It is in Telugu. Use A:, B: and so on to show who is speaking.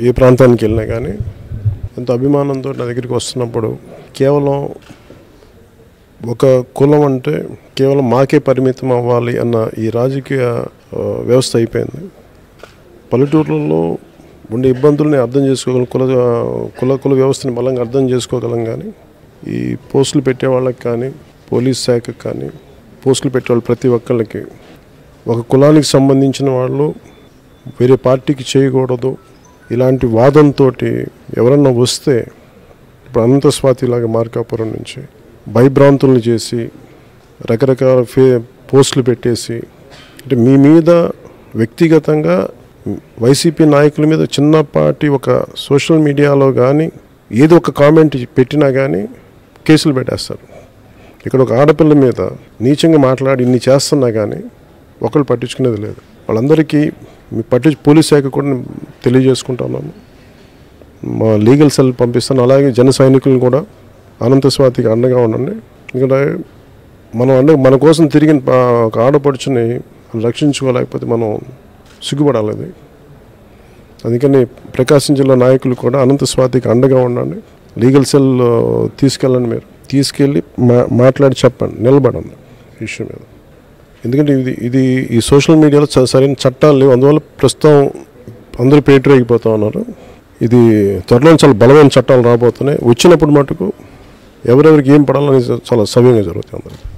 A: ఏ ప్రాంతానికి వెళ్ళినా కానీ ఎంతో అభిమానంతో నా దగ్గరికి వస్తున్నప్పుడు కేవలం ఒక కులం అంటే కేవలం మాకే పరిమితం అవ్వాలి అన్న ఈ రాజకీయ ఆ, వ్యవస్థ అయిపోయింది పల్లెటూర్లలో ఉండే ఇబ్బందుల్ని అర్థం చేసుకోగలం కుల కుల కుల వ్యవస్థని బలంగా అర్థం చేసుకోగలం కానీ ఈ పోస్టులు పెట్టే వాళ్ళకి కానీ పోలీస్ శాఖకి కానీ పోస్టులు పెట్టేవాళ్ళు ప్రతి ఒక్కళ్ళకి ఒక కులానికి సంబంధించిన వాళ్ళు వేరే పార్టీకి చేయకూడదు ఇలాంటి వాదంతో ఎవరన్నా వస్తే ఇప్పుడు అనంత స్వాతిలాగా మార్కాపురం నుంచి భయభ్రాంతులను చేసి రకరకాల ఫే పోస్టులు పెట్టేసి అంటే మీ మీద వ్యక్తిగతంగా వైసీపీ నాయకుల మీద చిన్నపాటి ఒక సోషల్ మీడియాలో కానీ ఏదో ఒక కామెంట్ పెట్టినా కానీ కేసులు పెట్టేస్తారు ఇక్కడ ఒక ఆడపిల్ల మీద నీచంగా మాట్లాడి ఇన్ని చేస్తున్నా కానీ ఒకళ్ళు పట్టించుకునేది లేదు వాళ్ళందరికీ మీ పట్టి పోలీస్ శాఖ కూడా నేను తెలియజేసుకుంటున్నాను మా లీగల్ సెల్ పంపిస్తాను అలాగే జన సైనికులను కూడా అనంత స్వాతికి అండగా ఉండండి ఎందుకంటే మనం అండ మన కోసం తిరిగిన పా- ఒక ఆడపడుచుని రక్షించుకోలేకపోతే మనం సిగ్గుపడాలి అది అందుకని ప్రకాశం జిల్లా నాయకులు కూడా అనంత స్వాతికి అండగా ఉండండి లీగల్ సెల్ ఆ, తీసుకెళ్ళండి మీరు తీసుకెళ్ళి మా మాట్లాడి చెప్పండి నిలబడండి ఈ ఇష్యూ మీద ఎందుకంటే ఇది ఇది ఈ సోషల్ మీడియాలో చ- సరైన చట్టాలు లేవు అందువల్ల ప్రస్తుతం అందరూ పేటరైపోతూ ఉన్నారు ఇది త్వరలో చాలా బలమైన చట్టాలు రాబోతున్నాయి వచ్చినప్పుడు మటుకు ఎవరెవరికి ఏం పడాలని చాలా సవ్యంగా జరుగుతుంది అందరికీ